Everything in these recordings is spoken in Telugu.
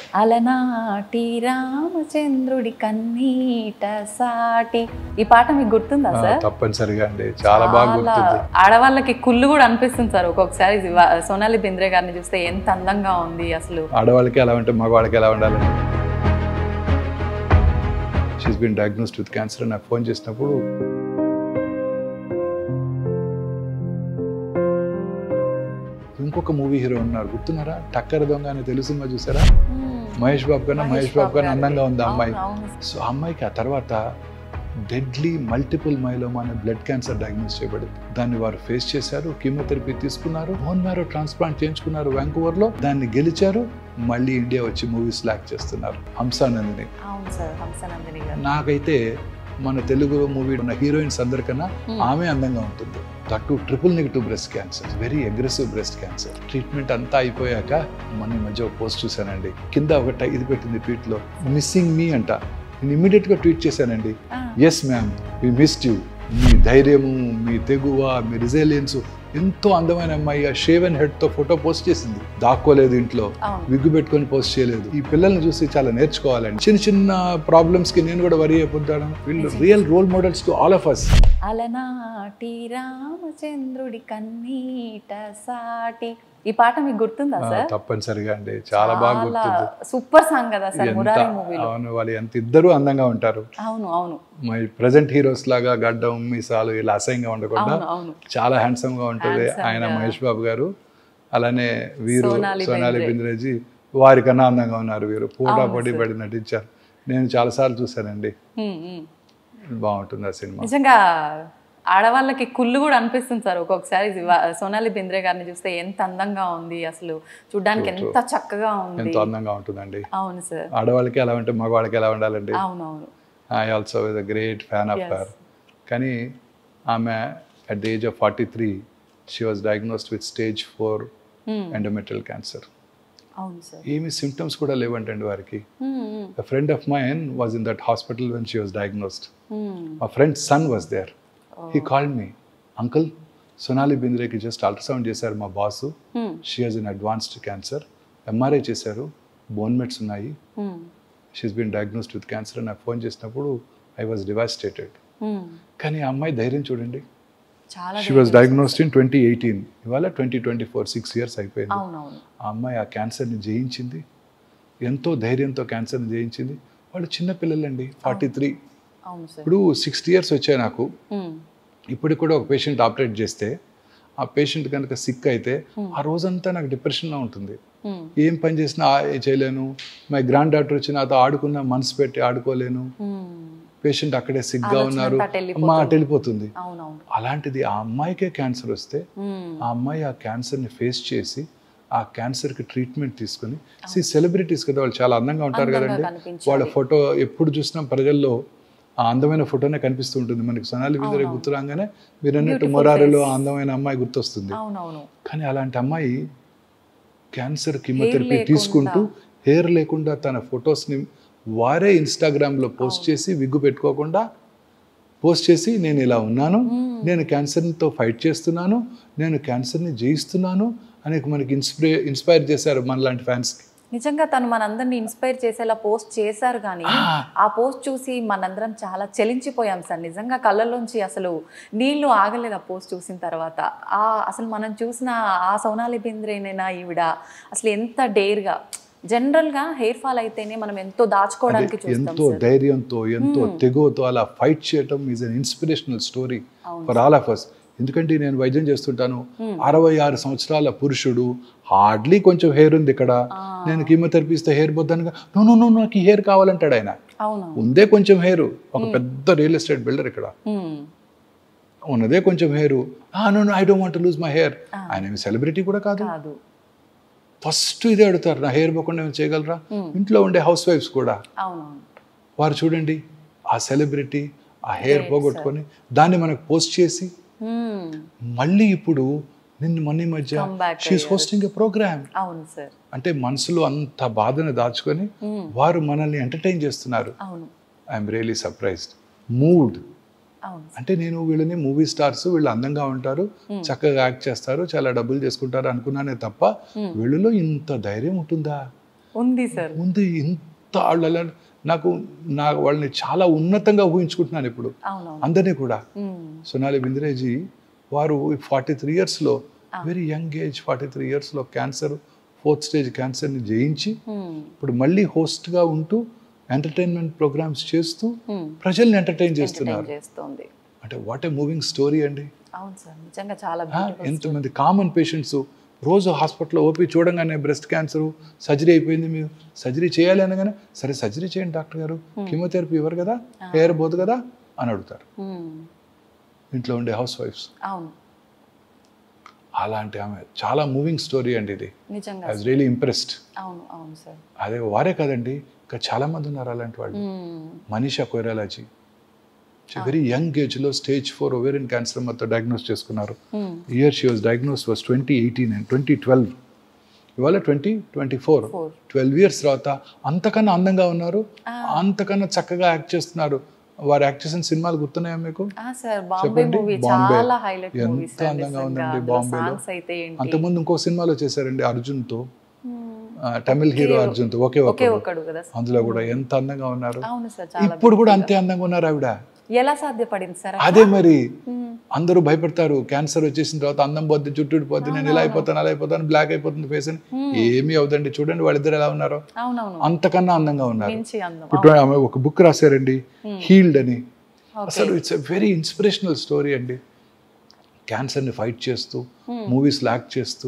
అలనాటి రామచంద్రుడి కన్నీట సాటి ఈ పాట మీకు గుర్తుందా ఆ, సార్ తప్పనిసరిగా అండి చాలా బాగా గుర్తుంది ఆడవాళ్ళకి కుళ్ళు కూడా అనిపిస్తుంది సార్ ఒక్కొక్కసారి ఇవా- సోనాలి బింద్రే గారిని చూస్తే ఎంత అందంగా ఉంది అసలు ఆడవాళ్ళకి ఎలా ఉంటే మగవాళ్ళకి ఎలా ఉండాలి she's been diagnosed with cancer నాకు ఫోన్ చేసినప్పుడు ఇంకొక మూవీ హీరో ఉన్నారు గుర్తున్నారా టక్కర దొంగ అని తెలుగు సినిమా చూసారా మహేష్ బాబు కన్నా మహేష్ బాబు కన్నా అందంగా ఉంది ఆ అమ్మాయి అవును, అవును. సో ఆ అమ్మాయికి ఆ తర్వాత డెడ్లీ మల్టిపుల్ మైలోమా అనే బ్లడ్ క్యాన్సర్ డయాగ్నోస్ చేయబడింది దాన్ని వారు ఫేస్ చేశారు కీమోథెరపీ తీసుకున్నారు బోన్ మ్యారో ట్రాన్స్ప్లాంట్ చేయించుకున్నారు వ్యాంకువర్లో దాన్ని గెలిచారు మళ్ళీ ఇండియా వచ్చి మూవీస్ లాక్ చేస్తున్నారు హంసానందిని అవును సార్ హంసనందిని గారు నాకైతే మన తెలుగు మూవీ ఉన్న హీరోయిన్స్ అందరికన్నా Hmm. ఆమె అందంగా ఉంటుంది that triple negative breast cancer very aggressive breast cancer treatment అంతా అయిపోయాక మొన్న ఈ మధ్య ఒక పోస్ట్ చూశానండి కింద ఒక టై- ఇది పెట్టింది ట్వీట్ లో మిస్సింగ్ మీ అంట నేను ఇమీడియట్ గా ట్వీట్ చేశానండి ఆ, yes ma'am we missed you మీ ధైర్యము మీ తెగువ మీ రిజైలియన్స్ ఎంతో అందమైన అమ్మాయి ఆ షేవెన్ హెడ్ తో ఫోటో పోస్ట్ చేసింది దాక్కోలేదు ఇంట్లో అవును విగ్గు పెట్టుకొని పోస్ట్ చేయలేదు ఈ పిల్లల్ని చూసి చాలా నేర్చుకోవాలండి చిన్న చిన్న ప్రాబ్లమ్స్ కి నేను కూడా వరి అయిపోతాను వీళ్ళు real role models to all of us అలనాటి రామచంద్రుడి కన్నీట సాటి ఈ పాట మీకు గుర్తుందా సార్ తప్పనిసరిగా అండి చాలా బాగా గుర్తుంది సూపర్ సాంగ్ కదా సార్ ఎంత మురారి మూవీలో అవును వాళ్ళు ఎంత ఇద్దరు అందంగా ఉంటారు అవును అవును మై ప్రజెంట్ హీరోస్ లాగా గడ్డం మీసాలు ఇలా అసహ్యంగా ఉండకుండా అవును అవును చాలా హ్యాండ్సమ్ గా ఉంటుంది Handsome ఆయన గా. మహేష్ బాబు గారు అలానే వీరు సోనాలి సోనాలి బెంద్రే. బింద్రేజీ వారికన్నా అందంగా ఉన్నారు వీరు పోటా అవును పోటీ పడి నటించారు నేను చాలాసార్లు చూశానండి ఉమ్, ఉమ్. బాగుంటుంది ఆ సినిమా నిజంగా ఆడవాళ్ళకి కుళ్ళు కూడా అనిపిస్తుంది సార్ ఒక్కొక్కసారి ఇవా- సోనాలి బింద్రే గారిని చూస్తే ఎంత అందంగా ఉంది అసలు చూడ్డానికి ఎంత చక్కగా ఉంది ఎంతో అందంగా ఉంటుందండి అవును సార్ ఆడవాళ్ళకి ఎలా ఉంటే మగవాళ్ళకి ఎలా ఉండాలండి అవును అవును I also is a great fan of Yes. Her కానీ ఆమె at the age of forty three she was diagnosed with stage four um, endometrial cancer అవును సార్ ఏమి సిమ్టమ్స్ కూడా లేవంటండి వారికి um, um, A friend of mine was in that hospital when she was diagnosed. Um. My friend's son was there. He called me, Uncle, Sonali బింద్రేకి జస్ట్ అల్ట్రాసౌండ్ చేశారు మా boss um, she has in advanced cancer MRI చేశారు బోన్ మెట్స్ ఉన్నాయి um, she's been diagnosed with cancer నాకు ఫోన్ చేసినప్పుడు ఐ వాజ్ డివాస్టేటెడ్ ఉమ్. కానీ ఆ అమ్మాయి ధైర్యం చూడండి చాలా she was diagnosed in twenty eighteen ఇవాళ twenty twenty four six years అయిపోయింది అవునవును ఆ అమ్మాయి ఆ క్యాన్సర్ని జయించింది ఎంతో ధైర్యంతో క్యాన్సర్ని జయించింది వాళ్ళు చిన్న పిల్లలండి ఫార్టీ త్రీ అవును సార్ ఇప్పుడు సిక్స్టీ ఇయర్స్ వచ్చాయి నాకు ఉమ్, ఇప్పటికి కూడా ఒక పేషెంట్ ఆపరేట్ చేస్తే ఆ పేషెంట్ కనుక సిక్ అయితే ఆ రోజంతా నాకు డిప్రెషన్లో ఉంటుంది ఉమ్, ఏం పని చేసినా ఆ- చేయలేను మై గ్రాండ్ డాక్టర్ వచ్చి నాతో ఆడుకున్న మనసు పెట్టి ఆడుకోలేను ఉమ్. పేషెంట్ అక్కడే సిగ్గా ఆలోచన ఉన్నారు అంతా అటు వెళ్ళిపోతుంది. అమ్మ అటు వెళ్ళిపోతుంది అవునవును అలాంటిది ఆ అమ్మాయికే క్యాన్సర్ వస్తే ఉమ్, ఆ అమ్మాయి ఆ క్యాన్సర్ని ఫేస్ చేసి ఆ క్యాన్సర్కి ట్రీట్మెంట్ తీసుకుని సి సెలబ్రిటీస్ కదా వాళ్ళు చాలా అందంగా ఉంటారు అందంగా కదండి కనిపించాలి. వాళ్ళ ఫోటో ఎప్పుడు చూసినా ప్రజల్లో ఆ అందమైన ఫోటోనే కనిపిస్తూ ఉంటుంది మనకి సొనాలి బిందరే గుర్తు రాగానే మీరు అన్నట్టు Beautiful మొరారిలో face. ఆ అందమైన అమ్మాయి గుర్తొస్తుంది అవునవును కానీ అలాంటి అమ్మాయి క్యాన్సర్ కీమోథెరపీ లేకుండా. తీసుకుంటూ హెయిర్ లేకుండా తన ఫొటోస్ని వారే ఇన్స్టాగ్రామ్లో పోస్ట్ చేసి విగ్గు పెట్టుకోకుండా పోస్ట్ చేసి నేను ఇలా ఉన్నాను నేను క్యాన్సర్తో ఫైట్ చేస్తున్నాను నేను క్యాన్సర్ని జయిస్తున్నాను అని మనకి ఇన్స్పైర్ ఇన్స్పైర్ చేశారు మనలాంటి ఫ్యాన్స్కి నిజంగా తను మనందరిని ఇన్స్పైర్ చేసేలా పోస్ట్ చేశారు కానీ ఆ పోస్ట్ చూసి మనందరం చాలా చలించిపోయాం సార్ నిజంగా కళ్ళల్లోంచి అసలు నీళ్లు ఆగలేదు ఆ పోస్ట్ చూసిన తర్వాత ఆ అసలు మనం చూసిన ఆ సోనాలి బింద్రేనైనా ఈవిడ అసలు ఎంత డేర్గా జనరల్గా హెయిర్ ఫాల్ అయితేనే మనం ఎంతో దాచుకోవడానికి చూస్తాం ఎంతో ధైర్యంతో ఎంతో తెగువతో అలా ఫైట్ చేయటం is an inspirational story for all of us ఎందుకంటే నేను వైద్యం చేస్తుంటాను అరవై ఆరు సంవత్సరాల పురుషుడు హార్డ్లీ కొంచెం హెయిర్ ఉంది ఇక్కడ నేను కీమోథెరపీ ఇస్తే హెయిర్ పోతానుగా నో నో నో నాకు ఈ హెయిర్ కావాలంటాడు ఆయన అవును ఉందే కొంచెం హెయిర్ ఒక పెద్ద రియల్ ఎస్టేట్ బిల్డర్ ఇక్కడ ఉమ్, ఉన్నదే కొంచెం hair no no I don't want lose my hair ఆయన సెలబ్రిటీ కూడా కాదు కాదు ఫస్ట్ ఇదే అడుగుతారు నా హెయిర్ పోకుండా ఏమైనా చేయగలరా ఇంట్లో ఉండే హౌస్ వైఫ్స్ కూడా అవునవును వారు చూడండి ఆ సెలబ్రిటీ ఆ హెయిర్ పోగొట్టుకొని దాన్ని మనకు పోస్ట్ చేసి ఉమ్, మళ్ళీ ఇప్పుడు నిన్న మొన్న ఈ మధ్య Come back she's hosting a program అవును సార్ అంటే మనసులో అంత బాధను దాచుకొని Hmm. వారు మనల్ని ఎంటర్టైన్ చేస్తున్నారు అవును ఐఎమ్ రియలీ సర్ప్రైజ్డ్ మూడ్ అవును అంటే నేను వీళ్ళని మూవీ స్టార్స్ వీళ్ళు అందంగా ఉంటారు చక్కగా యాక్ట్ చేస్తారు చాలా డబ్బులు చేసుకుంటారు అనుకున్నానే తప్ప వీళ్ళలో ఇంత ధైర్యం ఉంటుందా ఉంది సార్ ముందు ఇంత వాళ్ళ నాకు నా వాళ్ళని చాలా ఉన్నతంగా ఊహించుకుంటున్నాను ఇప్పుడు అవునవును అందరినీ కూడా మ్మ్. సోనాలి బింద్రేజీ వారు ఫార్టీ త్రీ ఇయర్స్లో very young age forty three ఇయర్స్లో క్యాన్సర్ ఫోర్త్ స్టేజ్ క్యాన్సర్ని జయించి మ్మ్. ఇప్పుడు మళ్ళీ హోస్ట్గా ఉంటూ ఎంటర్టైన్మెంట్ ప్రోగ్రామ్స్ చేస్తూ మ్మ్. ప్రజల్ని ఎంటర్టైన్ చేస్తున్నారు ఎంటర్టైన్ చేస్తోంది అంటే వాట్ ఏ మూవింగ్ స్టోరీ అండి అవును సార్ నిజంగా చాలా ఆ, beautiful. ఎంతమంది కామన్ పేషెంట్స్ రోజు హాస్పిటల్లో ఓపీ చూడంగానే బ్రెస్ట్ క్యాన్సర్ సర్జరీ అయిపోయింది మీరు సర్జరీ చేయాలి అనగానే సరే సర్జరీ చేయండి డాక్టర్ గారు కీమోథెరపీ ఇవ్వరు కదా హెయిర్ పోదు కదా అని అడుగుతారు మ్మ్. ఇంట్లో ఉండే హౌస్ వైఫ్స్ అవును అలాంటి ఆమె చాలా మూవింగ్ స్టోరీ అండి ఇది నిజంగా ఐ వాజ్ రియలీ ఇంప్రెస్డ్ అవును అవును సార్ అదే వారే కదండి ఇంకా చాలా మంది ఉన్నారు అలాంటి వాళ్ళు మ్మ్. మనీషా కొయిరాలాజీ వెరీ యంగ్ ఏజ్లో స్టేజ్ ఫోర్ ఓవేరియన్ క్యాన్సర్ మొత్తం డయాగ్నోస్ చేసుకున్నారు మ్మ్. Year she was diagnose was twenty eighteen and twenty twelve ఇవాళ twenty twenty four Four. Twelve years తర్వాత అంతకన్నా అందంగా ఉన్నారు అంతకన్నా చక్కగా యాక్ట్ చేస్తున్నారు వారు యాక్ట్ చేసిన సినిమాలు గుర్తున్నాయా మీకు ఆ సార్ బాంబే చెప్పండి, మూవీ బాంబే. చాలా హైలైట్ ఎంత మూవీ సార్ అందంగా ఉందండి నిజంగా బాంబేలో. సాంగ్స్ అయితే ఏంటి అంతకుముందు ఇంకో సినిమాలో చేశారండి అర్జున్తో మ్మ్. ఆ, తమిళ్ హీరో అర్జున్తో ఒకే ఒకే ఒక ఒక్కడు కదా సార్ అందులో కూడా ఎంత అందంగా ఉన్నారు అవును సార్ చాలా ఇప్పుడు కూడా అంతే అందంగా ఉన్నారు ఆవిడ ఎలా సాధ్యపడింది సార్ అదే మరి మ్మ్. అందరూ భయపడతారు క్యాన్సర్ వచ్చేసిన తర్వాత అందం పోద్ది జుట్టు పోద్ది నేను ఇలా అయిపోతాను అలా అయిపోతాను బ్లాక్ అయిపోతుంది ఫేస్ అని ఏమీ అవుదండి చూడండి వాళ్ళిద్దరు ఎలా ఉన్నారో అవునవును అంతకన్నా అందంగా ఉన్నారు మించి అందం ఇప్పుడు ఆమె ఒక బుక్ రాశారండి హీల్డ్ అని అసలు it's a very inspirational story అండి క్యాన్సర్ని ఫైట్ చేస్తూ మూవీస్ యాక్ట్ చేస్తూ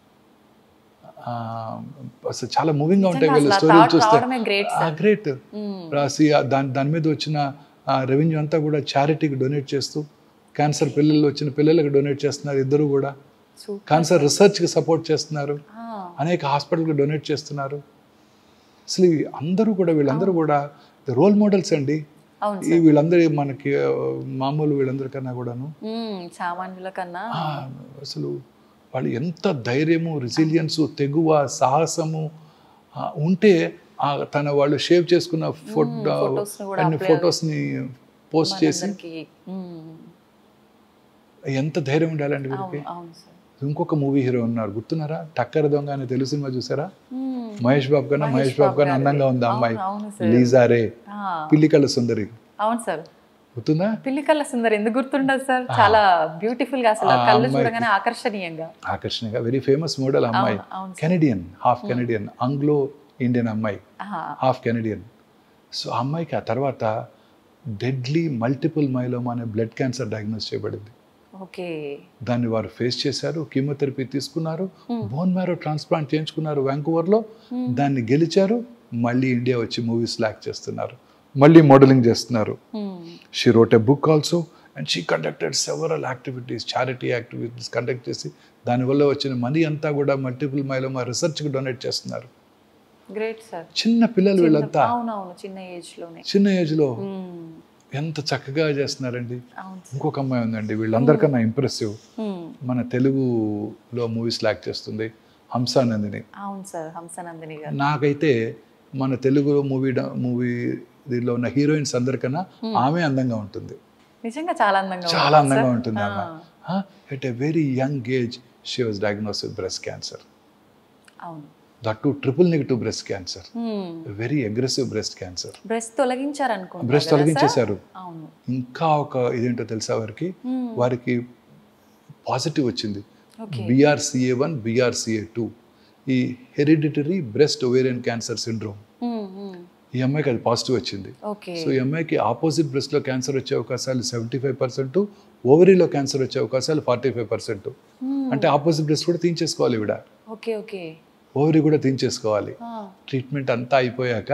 ఆ, అసలు చాలా మూవింగ్గా ఉంటాయి వీళ్ళ అసలు స్టోరీలు thought చూస్తే రావడమే great, గ్రేట్ మ్మ్. రాసి ఆ దాని దాని మీద వచ్చిన రెవెన్యూ అంతా కూడా చారిటీకి డొనేట్ చేస్తూ క్యాన్సర్ పిల్లలు వచ్చిన పిల్లలకు డొనేట్ చేస్తున్నారు ఇద్దరు కూడా Super. క్యాన్సర్ రీసెర్చ్కి సపోర్ట్ చేస్తున్నారు ఆ, అనేక హాస్పిటల్కి డొనేట్ చేస్తున్నారు అసలు ఈ అందరూ కూడా వీళ్ళందరూ కూడా రోల్ మోడల్స్ అండి అవును ఈ వీళ్ళందరూ మనకి ఆ, మామూలు వీళ్ళందరికన్నా కూడాను మ్మ్. సామాన్యుల కన్నా ఆ, అసలు వాళ్ళు ఎంత ధైర్యము రెసిలియన్స్ తెగువ సాహసము ఆ, ఉంటే ఆ తన వాళ్ళు షేవ్ చేసుకున్న ఫోటో photos ని కూడా అన్ని ఫొటోస్ని పోస్ట్ చేసి అందరికి మ్మ్. ఎంత ధైర్యం ఉండాలండి వీరికి అవును అవును సార్ ఇంకొక మూవీ హీరో ఉన్నారు గుర్తున్నారా టక్కర దొంగ అనే తెలుగు సినిమా చూసారా మ్మ్. మహేష్ బాబు కన్నా మహేష్ బాబు కన్నా అందంగా ఉంది ఆ అమ్మాయి అవును సార్ లీజారే ఆ, పిల్లికళ్ళ సుందరి అవును సార్ గుర్తుందా పిల్లి కళ్ళ సుందర్ ఎందుకు గుర్తుండదు సార్ చాలా బ్యూటిఫుల్ గా అసలు కళ్ళు చూడగానే ఆకర్షణీయంగా ఆకర్షణగా వెరీ ఫేమస్ మోడల్ అమ్మాయి అవును Canadian half Canadian Anglo Indian అమ్మాయి ఆహా. హాఫ్ కెనడియన్ సో ఆ అమ్మాయికి ఆ తర్వాత డెడ్లీ మల్టిపుల్ మైలోమా అనే బ్లడ్ క్యాన్సర్ డయాగ్నోస్ చేయబడింది ఓకే దాన్ని వారు ఫేస్ చేశారు కీమోథెరపీ తీసుకున్నారు బోన్ మ్యారో ట్రాన్స్ప్లాంట్ చేయించుకున్నారు వ్యాంకువర్లో దాన్ని గెలిచారు మళ్ళీ ఇండియా వచ్చి మూవీస్ లాక్ చేస్తున్నారు మళ్ళీ మోడలింగ్ చేస్తున్నారు మ్మ్. She wrote a book also and she conducted several activities charity activities conduct చేసి దానివల్ల వచ్చిన మనీ అంతా కూడా మల్టిపుల్ మైలోమా రీసెర్చ్కి డొనేట్ చేస్తున్నారు గ్రేట్ సార్ చిన్న పిల్లలు వీళ్ళంతా అవునవును చిన్న ఏజ్ లోనే చిన్న ఏజ్లో మ్మ్. ఎంత చక్కగా చేస్తున్నారండి అవును సార్ ఇంకొక అమ్మాయి ఉందండి వీళ్ళందరికన్నా ఇంప్రెసివ్ మ్మ్. మన తెలుగులో మూవీస్ లాక్ చేస్తుంది హంసానందిని అవును సార్ హంసనందిని గారు నాకైతే మన తెలుగు మూవీ మూవీ దీనిలో ఉన్న హీరోయిన్స్ అందరికన్నా ఆమె అందంగా ఉంటుంది నిజంగా చాలా అందంగా చాలా ఉంది అందంగా సార్. ఉంటుంది ఆ, ఆమె at a very young age she was diagnose with breast cancer అవును that to triple negative breast cancer very aggressive breast cancer breast తొలగించారు అనుకుంటా బ్రెస్ట్ తొలగించేశారు అవును ఇంకా ఒక ఇదేంటో తెలుసా వారికి Hmm. వారికి పాజిటివ్ వచ్చింది okay BRCA one BRCA two ఈ hereditary breast ovarian cancer syndrome ఈ అమ్మాయికి అది పాజిటివ్ వచ్చింది ఓకే సో ఈ అమ్మాయికి ఆపోజిట్ బ్రెస్ట్లో క్యాన్సర్ వచ్చే అవకాశాలు సెవెంటీ ఫైవ్ పర్సెంట్ ఓవరీలో క్యాన్సర్ వచ్చే అవకాశాలు ఫార్టీ ఫైవ్ పర్సెంట్ అంటే ఆపోజిట్ బ్రెస్ట్ కూడా తీయించేసుకోవాలి ఇవిడ ఓకే ఓకే ఓవరీ కూడా తీయించేసుకోవాలి ట్రీట్మెంట్ అంతా అయిపోయాక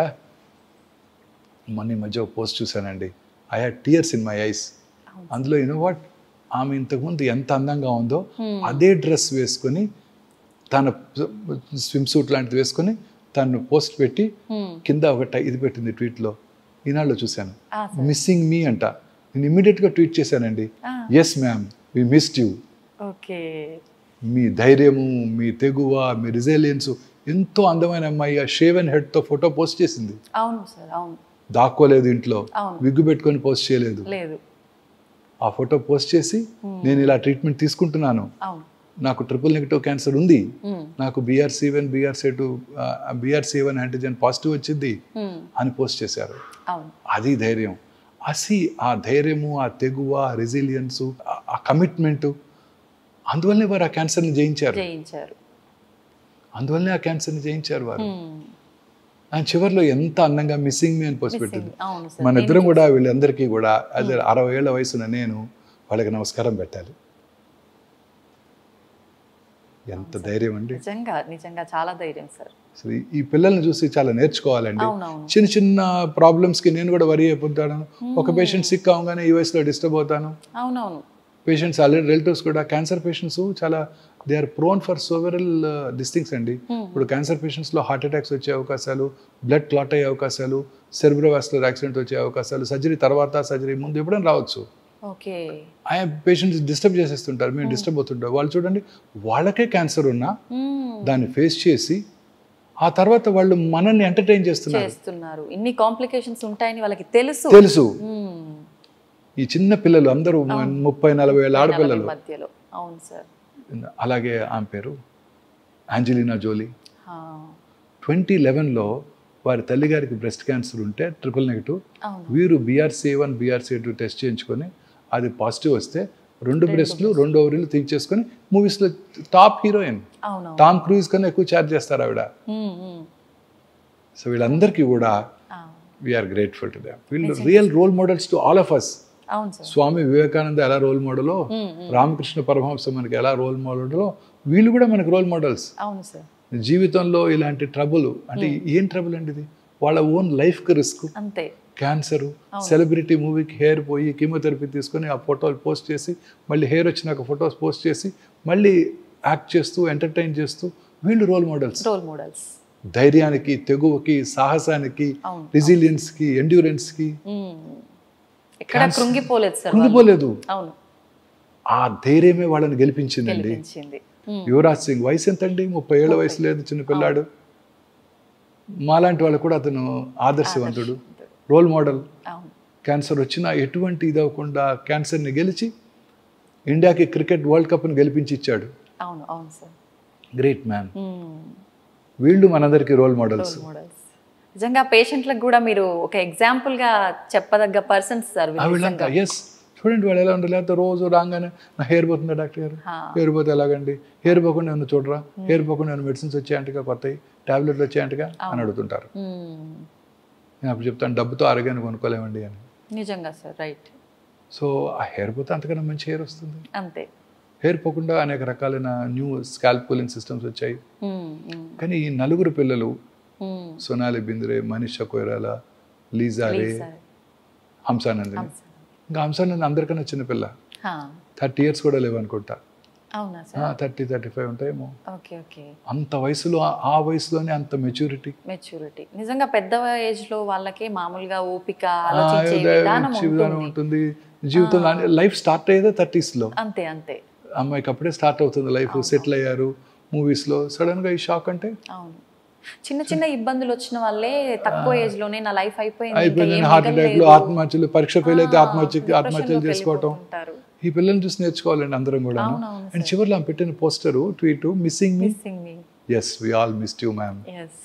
మొన్న ఈ మధ్య ఒక పోస్ట్ చూశానండి I had tears in my eyes అందులో యూనో వాట్ ఆమె ఇంతకుముందు ఎంత అందంగా ఉందో అదే డ్రెస్ వేసుకొని తన స్విమ్ సూట్ లాంటిది వేసుకొని తను పోస్ట్ పెట్టి కింద ఒక టై- ఇది పెట్టింది ట్వీట్లో ఈనాళ్ళు చూశాను మిస్సింగ్ మీ అంట నేను ఇమ్మీడియట్గా ట్వీట్ చేశానండి yes ma'am we missed you okay మీ ధైర్యము మీ తెగువ మీ రిజైలియన్స్ ఎంతో అందమైన అమ్మాయి ఆ షేవెన్ హెడ్తో ఫోటో పోస్ట్ చేసింది అవును సార్ అవును దాక్కోలేదు ఇంట్లో అవును. విగ్గు పెట్టుకొని పోస్ట్ చేయలేదు లేదు ఆ ఫోటో పోస్ట్ చేసి నేను ఇలా ట్రీట్మెంట్ తీసుకుంటున్నాను అవును నాకు ట్రిపుల్ నెగిటివ్ క్యాన్సర్ ఉంది ఉమ్, నాకు BRCA one BRCA two BRCA one antigen positive వచ్చింది ఉమ్, అని పోస్ట్ చేశారు అవును అది ధైర్యం అసి ఆ ధైర్యము ఆ తెగువ ఆ రెసిలియన్సు ఆ కమిట్మెంటు అందువల్లనే వారు ఆ క్యాన్సర్ని జయించారు జయించారు అందువల్లనే ఆ క్యాన్సర్ని జయించారు వారు ఉమ్, ఆయన చివరిలో ఎంత అందంగా మిస్సింగ్ మీ అని పోస్ట్ పెట్టింది అవును సార్ మన ఇద్దరం కూడా వీళ్ళందరికీ కూడా అదే అరవై ఏళ్ల వయసున నేను వాళ్ళకి నమస్కారం పెట్టాలి ఎంత ధైర్యం అండి నిజంగా నిజంగా చాలా ధైర్యం సార్ అసలు ఈ- ఈ పిల్లల్ని చూసి చాలా నేర్చుకోవాలండి అవునవును చిన్న చిన్న ప్రాబ్లమ్స్కి నేను కూడా వరి అయిపోతాను ఒక పేషెంట్ సిక్ అవగానే ఈ వయసులో డిస్టర్బ్ అవుతాను అవునవును పేషెంట్స్ ఆల్రెడీ రిలేటివ్స్ కూడా క్యాన్సర్ పేషెంట్స్ చాలా they are prone for several డిస్టింగ్స్ అండి Hmm. ఇప్పుడు క్యాన్సర్ పేషెంట్స్లో హార్ట్ అటాక్స్ వచ్చే అవకాశాలు బ్లడ్ క్లాట్ అయ్యే అవకాశాలు సెర్బ్రోవాస్కులర్ యాక్సిడెంట్ వచ్చే అవకాశాలు సర్జరీ తర్వాత సర్జరీ ముందు ఎప్పుడైనా రావచ్చు ఓకే ఆ పేషెంట్స్ డిస్టర్బ్ చేసేస్తుంటారు మేము డిస్టర్బ్ అవుతుంటారు వాళ్ళు చూడండి వాళ్ళకే క్యాన్సర్ ఉన్నా ఉమ్, దాన్ని ఫేస్ చేసి ఆ తర్వాత వాళ్ళు మనల్ని ఎంటర్టైన్ చేస్తున్నారు చేస్తున్నారు ఇన్ని కాంప్లికేషన్స్ ఉంటాయని వాళ్ళకి తెలుసు తెలుసు ఉమ్, ఈ చిన్న పిల్లలు అందరూ ముప్పై నలభై ఏళ్ళ ఆడపిల్లలు నలభై మధ్యలో అవును సార్ అలాగే ఆమె పేరు ఆంజలినా జోలీ ఆ, ట్వంటీ లెవెన్లో వారి తల్లిగారికి బ్రెస్ట్ క్యాన్సర్ ఉంటే ట్రిపుల్ నెగిటివ్ అవును వీరు BRCA one BRCA two test చేయించుకొని అది పాజిటివ్ వస్తే రెండు బ్రెస్ట్లు రెండు ఓవరీలు తీర్చేసుకొని మూవీస్లో టాప్ హీరోయిన్ అవునవును టామ్ క్రూజ్ కన్నా ఎక్కువ ఛార్జ్ చేస్తారు ఆవిడ ఉమ్, ఉమ్, సో వీళ్ళందరికీ కూడా ఆ, వీఆర్ గ్రేట్ఫుల్ టు దామ్ వీళ్ళు real role models to all of us అవును సార్ స్వామి వివేకానంద ఎలా రోల్ మోడలో ఉమ్, ఉమ్, రామకృష్ణ పరమహంస మనకి ఎలా రోల్ మోడలో వీళ్ళు కూడా మనకి రోల్ మోడల్స్ అవును సార్ జీవితంలో ఇలాంటి ట్రబుల్ అంటే ఏం ట్రబుల్ అండి ఇది వాళ్ళ ఓన్ లైఫ్కి రిస్క్ అంతే క్యాన్సర్ సెలబ్రిటీ మూవీకి హెయిర్ పోయి కీమోథెరపీ తీసుకొని ఆ ఫోటోలు పోస్ట్ చేసి మళ్ళీ హెయిర్ వచ్చినాక ఫొటోస్ పోస్ట్ చేసి మళ్ళీ యాక్ట్ చేస్తూ ఎంటర్టైన్ చేస్తూ వీళ్ళు రోల్ మోడల్స్ రోల్ మోడల్స్ ధైర్యానికి తెగువకి సాహసానికి అవును రెసిలియన్స్కి ఎండ్యూరెన్స్కి ఉమ్, ఎక్కడ కృంగిపోలేదు సార్ వాళ్ళు. కృంగిపోలేదు అవును ఆ ధైర్యమే వాళ్ళని గెలిపించిందండి గెలిపించింది ఉమ్, యువరాజ్ సింగ్ వయసు ఎంతండి ముప్పై ఏళ్ళ వయసు లేదు చిన్న పిల్లాడు మాలాంటి వాళ్ళు కూడా అతను ఆదర్శవంతుడు రోల్ మోడల్ అవును క్యాన్సర్ వచ్చినా ఎటువంటి ఇది అవ్వకుండా క్యాన్సర్ని గెలిచి ఇండియాకి క్రికెట్ వరల్డ్ కప్ని గెలిపించి ఇచ్చాడు అవును అవును సార్ గ్రేట్ మ్యాన్ ఉమ్, వీళ్ళు మనందరికీ రోల్ మోడల్స్ రోల్ మోడల్స్ నిజంగా పేషెంట్లకు కూడా మీరు ఒక ఎగ్జాంపుల్ గా చెప్పదగ్గ పర్సన్స్ సార్ వీళ్ళు వీళ్ళంతా ఎస్ చూడండి వాళ్ళు ఎలా ఉంటారు లేకపోతే రోజు రాగానే నా హెయిర్ పోతుందా డాక్టర్ గారు హా. హెయిర్ పోతే ఎలాగండి హెయిర్ పోకుండా నన్ను చూడరా హెయిర్ పోకుండా నన్ను మెడిసిన్స్ వచ్చాయంటగా కొత్తవి టాబ్లెట్లు వచ్చాయంటగా అని అడుగుతుంటారు ఉమ్, నేను అప్పుడు చెప్తాను డబ్బుతో ఆరోగ్యాన్ని కొనుక్కోలేమండి అని నిజంగా సార్ రైట్ సో ఆ హెయిర్ పోతే అంతకన్నా మంచి హెయిర్ వస్తుంది అంతే హెయిర్ పోకుండా అనేక రకాలైన న్యూ స్కాల్ప్ కూలింగ్ సిస్టమ్స్ వచ్చాయి ఉమ్, ఉమ్, కానీ ఈ నలుగురు పిల్లలు ఉమ్, సోనాలి బింద్రే మనీషా కొయిరాల లీజారే సార్ హంసానందిని ఇంకా హంసానందిని అందరికన్నా చిన్నపిల్ల హా, థర్టీ ఇయర్స్ కూడా లేవు అనుకుంటా అవునా సార్ థర్టీ థర్టీ ఫైవ్ ఉంటాయేమో ఓకే ఓకే అంత వయసులో ఆ- ఆ వయసులోనే అంత మెచ్యూరిటీ మెచ్యూరిటీ నిజంగా పెద్ద ఏజ్ లో వాళ్ళకి మామూలుగా ఓపిక ఆలోచించే విధానం విధానం ఉంటుంది ఉంటుంది జీవితంలో లైఫ్ స్టార్ట్ అయ్యేదే థర్టీస్లో అంతే అంతే అమ్మాయికి అప్పుడే స్టార్ట్ అవుతుంది లైఫ్ సెటిల్ అయ్యారు మూవీస్లో సడన్గా ఈ షాక్ అంటే అవును చిన్న చిన్న ఇబ్బందులు వచ్చిన వాళ్ళే తక్కువ ఏజ్ లోనే నా లైఫ్ అయిపోయింది ఇంకా అయిపోయింది ఏం హార్ట్ అటాక్లు మిగల్లేదు. ఆత్మహత్యలు పరీక్ష ఫెయిల్ అయితే ఆత్మహత్య Depression ఆత్మహత్యలు లోకి చేసుకోవటం వెళ్ళిపోతుంటారు. ఈ పిల్లల్ని చూసి నేర్చుకోవాలండి అందరం కూడా అవునవును అండ్ చివరిలో ఆమె పెట్టిన poster tweet missing me Missing me. Yes we all missed you ma'am Yes.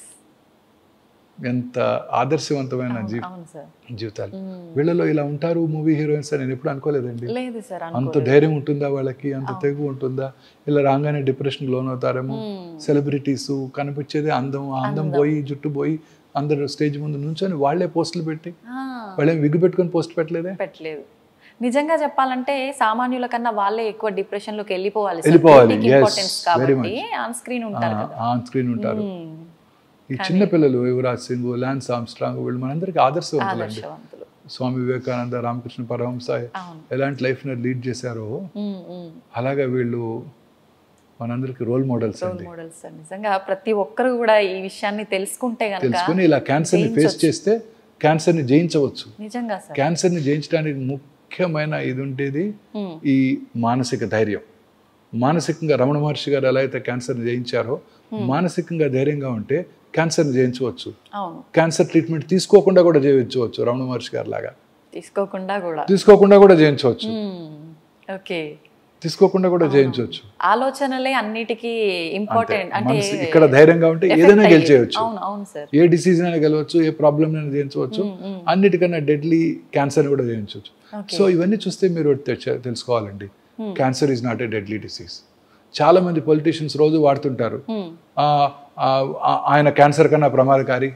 ఎంత ఆదర్శవంతమైన జీ అవును సార్ జీవితాలు మ్మ్. వీళ్ళలో ఇలా ఉంటారు మూవీ హీరోయిన్స్ అని నేను ఎప్పుడు అనుకోలేదండి లేదు సార్ అంత ధైర్యం ఉంటుందా వాళ్ళకి అంత తెగు ఉంటుందా ఇలా రాగానే డిప్రెషన్ లోన్ అవుతారేమో సెలబ్రిటీస్ కనిపించేదే అందం ఆ అందం పోయి జుట్టు పోయి అందరు స్టేజ్ ముందు నుంచొని వాళ్ళే పోస్టులు పెట్టి వాళ్ళేం విగ్గు పెట్టుకొని పోస్ట్ పెట్టలేదే పెట్టలేదు నిజంగా చెప్పాలంటే సామాన్యుల కన్నా వాళ్ళే ఎక్కువ డిప్రెషన్ లోకి వెళ్ళిపోవాలి వెళ్ళిపోవాలి, yes, ఇంపార్టెన్స్ very కాబట్టి ఆన్ స్క్రీన్ ఉంటారు కదా ఆన్ స్క్రీన్ ఉంటారు మ్మ్. ఈ చిన్న పిల్లలు యువరాజ్ సింగ్ ల్యాన్స్ ఆమ్స్ట్రాంగ్ వీళ్ళు మనందరికీ ఆదర్శవంతులండి ఆదర్శవంతులు స్వామి వివేకానంద రామకృష్ణ పరహంస అవును ఎలాంటి లైఫ్ని లీడ్ చేశారో మ్మ్, మ్మ్. అలాగే వీళ్ళు మనందరికీ రోల్ మోడల్స్ రోల్ అండి మోడల్స్ సార్ నిజంగా ప్రతి ఒక్కరు కూడా ఈ విషయాన్ని తెలుసుకుంటే గనక తెలుసుకొని ఇలా క్యాన్సర్ని ఫేస్ చేస్తే క్యాన్సర్ని జయించవచ్చు నిజంగా సార్ క్యాన్సర్ని జయించడానికి ముఖ్యమైన ఇది ఉండేది మ్మ్. ఈ మానసిక ధైర్యం మానసికంగా రమణ మహర్షి గారు ఎలా అయితే క్యాన్సర్ని జయించారో మానసికంగా ధైర్యంగా ఉంటే క్యాన్సర్ని జయించవచ్చు అవును క్యాన్సర్ ట్రీట్మెంట్ తీసుకోకుండా కూడా జయించవచ్చు రమణ మహర్షి గారు లాగా తీసుకోకుండా కూడా తీసుకోకుండా కూడా జయించవచ్చు మ్మ్. ఓకే తీసుకోకుండా కూడా జయించవచ్చు ఆలోచనలే అన్నిటికీ ఇంపార్టెంట్ అంటే మనసు ఇక్కడ ధైర్యంగా ఉంటే effect ఏదైనా అయ్యేది. గెలిచేయచ్చు అవును అవును సార్ ఏ డిసీజ్ అయినా గెలవచ్చు ఏ ప్రాబ్లమ్ అయినా జయించవచ్చు అన్నిటికన్నా డెడ్లీ క్యాన్సర్ కూడా జయించవచ్చు Okay. సో ఇవన్నీ చూస్తే మీరు ఒకటి తెచ్చ- తెలుసుకోవాలండి cancer is not a deadly disease చాలా మంది పొలిటీషియన్స్ రోజు వాడుతుంటారు ఆ, ఆ, ఆ, ఆయన క్యాన్సర్ కన్నా ప్రమాదకారి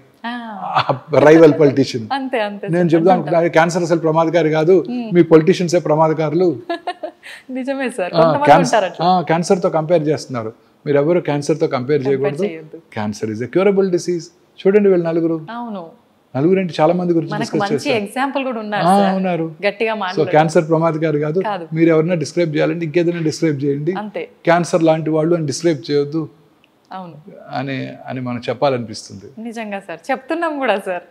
రైవల్ పొలిటీషియన్ అంతే అంతే నేను చెప్దాం క్యాన్సర్ అసలు ప్రమాదకారి కాదు మీ పొలిటీషియన్సే ప్రమాదకారులు నిజమే సార్ కొంతమంది ఉంటారు అట్లా క్యాన్సర్ తో కంపేర్ చేస్తున్నారు మీరు ఎవరు క్యాన్సర్ తో కంపేర్ చేయకూడదు చేయొద్దు. Cancer is a curable disease చూడండి వీళ్ళు నలుగురు అవును నలుగురు అంటే చాలా మంది గురించి మనకు డిస్కస్ మంచి ఎగ్జాంపుల్ కూడా ఉన్నారు ఆ, సార్ ఉన్నారు గట్టిగా సో మాట్లాడు క్యాన్సర్ ప్రమాదకారి కాదు కాదు. మీరు ఎవరైనా డిస్క్రైబ్ చేయాలంటే ఇంకేదైనా డిస్క్రైబ్ చేయండి అంతే క్యాన్సర్ లాంటి వాళ్ళు అని డిస్క్రైబ్ చేయొద్దు అవును అని అని మనం చెప్పాలనిపిస్తుంది నిజంగా సార్ చెప్తున్నాం కూడా సార్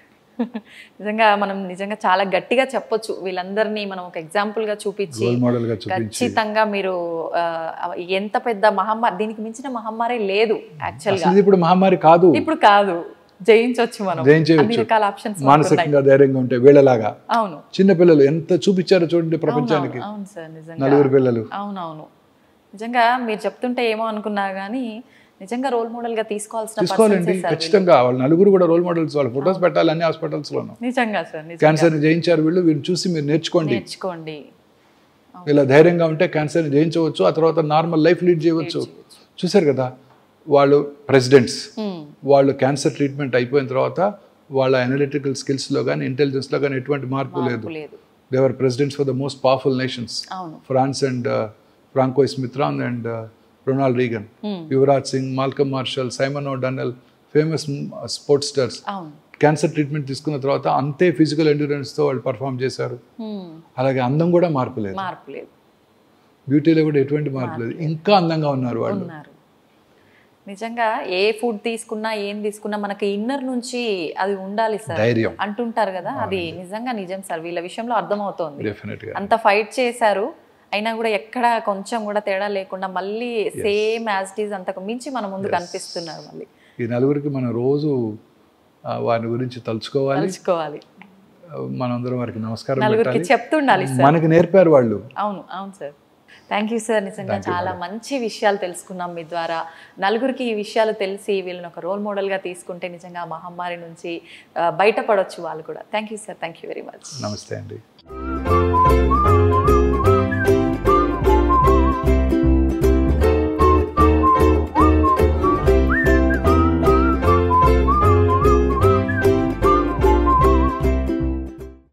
నిజంగా మనం నిజంగా చాలా గట్టిగా చెప్పొచ్చు వీళ్ళందరినీ మనం ఒక ఎగ్జాంపుల్ గా చూపించి రోల్ మోడల్ గా చూపించి ఖచ్చితంగా మీరు ఆ, ఎంత పెద్ద మహమ్మారి దీనికి మించిన మహమ్మారి లేదు యాక్చువల్ గా అసలు ఇది ఇప్పుడు మహమ్మారి కాదు ఇప్పుడు కాదు జయించవచ్చు మనం జయించేయచ్చు. అన్ని రకాల ఆప్షన్స్ మానసికంగా ధైర్యంగా ఉంటే వీళ్ళలాగా అవును చిన్న పిల్లలు ఎంత చూపించారో చూడండి ప్రపంచానికి అవును సార్ నిజంగా నలుగురు పిల్లలు అవునవును నిజంగా మీరు చెప్తుంటే ఏమో అనుకున్నా కానీ నిజంగా రోల్ మోడల్ గా తీసుకోవాల్సిన తీసుకోవాలండి persons ఏ సార్ ఖచ్చితంగా వాళ్ళు నలుగురు కూడా రోల్ మోడల్స్ వాళ్ళు ఫొటోస్ పెట్టాలి అన్ని హాస్పిటల్స్ లోను నిజంగా సార్ నిజంగా క్యాన్సర్ జయించారు వీళ్ళు వీళ్ళు చూసి మీరు నేర్చుకోండి నేర్చుకోండి ఇలా ధైర్యంగా ఉంటే క్యాన్సర్ జయించవచ్చు ఆ తర్వాత నార్మల్ లైఫ్ లీడ్ చేయవచ్చు చూశారు కదా వాళ్ళు ప్రెసిడెంట్స్ Hmm. వాళ్ళు క్యాన్సర్ ట్రీట్మెంట్ అయిపోయిన తర్వాత వాళ్ళ అనలిటికల్ స్కిల్స్లో కానీ ఇంటెలిజెన్స్లో కానీ ఎటువంటి మార్పు లేదు లేదు they were presidents for the most powerful nations అవును France and Francois Mitterrand and Ronald Reagan Hmm. Yuvraj Singh Malcolm Marshall Simon O'Donnell famous sports stars అవును క్యాన్సర్ ట్రీట్మెంట్ తీసుకున్న తర్వాత అంతే ఫిజికల్ ఎండ్యూరెన్స్తో వాళ్ళు పర్ఫామ్ చేశారు Hmm. అలాగే అందం కూడా మార్పు లేదు మార్పు లేదు బ్యూటీలో కూడా ఎటువంటి మార్పు లేదు ఇంకా అందంగా ఉన్నారు వాళ్ళు ఉన్నారు నిజంగా ఏ ఫుడ్ తీసుకున్నా ఏం తీసుకున్నా మనకి ఇన్నర్ నుంచి అది ఉండాలి సార్ ధైర్యం అంటుంటారు కదా అది నిజంగా నిజం సార్ వీళ్ళ విషయంలో అర్థమవుతోంది డెఫినెట్గా అంత ఫైట్ చేశారు అయినా కూడా ఎక్కడ కొంచెం కూడా తేడా లేకుండా మళ్ళీ సేమ్ యాజ్ ఇట్ ఈజ్ అంతకు మించి మన ముందు కనిపిస్తున్నారు మళ్ళీ ఈ నలుగురికి మనం రోజు ఆ, వారి గురించి తలుచుకోవాలి తలుచుకోవాలి మనందరం వారికి నమస్కారం నలుగురికి పెట్టాలి చెప్తుండాలి సార్ మనకి నేర్పారు వాళ్ళు అవును అవును సార్ థ్యాంక్ యూ సార్ నిజంగా చాలా మంచి విషయాలు తెలుసుకున్నాం మీ ద్వారా నలుగురికి ఈ విషయాలు తెలిసి వీళ్ళని ఒక రోల్ మోడల్గా తీసుకుంటే నిజంగా ఆ మహమ్మారి నుంచి ఆ, బయటపడొచ్చు వాళ్ళు కూడా thank you sir thank you very much నమస్తే అండి